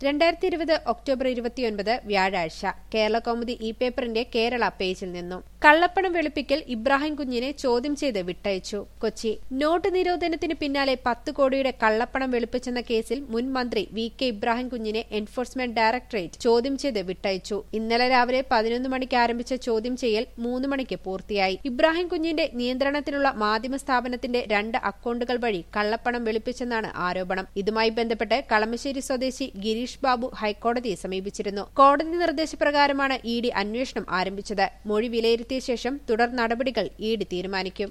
രണ്ടായിരത്തി ഇരുപത് ഒക്ടോബർ ഇരുപത്തിയൊൻപത് വ്യാഴാഴ്ച കേരള കൗമുദി ഇ പേപ്പറിന്റെ കേരള പേജിൽ നിന്നും കള്ളപ്പണം വെളുപ്പിക്കൽ ഇബ്രാഹിം കുഞ്ഞിനെ ചോദ്യം ചെയ്ത് വിട്ടയച്ചു കൊച്ചി നോട്ട് നിരോധനത്തിന് പിന്നാലെ പത്ത് കോടിയുടെ കള്ളപ്പണം വെളുപ്പിച്ചെന്ന കേസിൽ മുൻ മന്ത്രി വി കെ ഇബ്രാഹിം കുഞ്ഞിനെ എൻഫോഴ്സ്മെന്റ് ഡയറക്ടറേറ്റ് ചോദ്യം ചെയ്ത് വിട്ടയച്ചു ഇന്നലെ രാവിലെ പതിനൊന്ന് മണിക്ക് ആരംഭിച്ച ചോദ്യം ചെയ്യൽ മൂന്ന് മണിക്ക് പൂർത്തിയായി ഇബ്രാഹിം കുഞ്ഞിന്റെ നിയന്ത്രണത്തിലുള്ള മാധ്യമ സ്ഥാപനത്തിന്റെ രണ്ട് അക്കൌണ്ടുകൾ വഴി കള്ളപ്പണം വെളുപ്പിച്ചെന്നാണ് ആരോപണം ഇതുമായി ബന്ധപ്പെട്ട് കളമശ്ശേരി സ്വദേശി ഗിരീഷ് ബാബു ഹൈക്കോടതിയെ സമീപിച്ചിരുന്നു കോടതി നിർദ്ദേശപ്രകാരമാണ് ഇ ഡി അന്വേഷണം ആരംഭിച്ചത് മൊഴി വിലയിരുത്തിയ ശേഷം തുടർ നടപടികൾ ഇ ഡി തീരുമാനിക്കും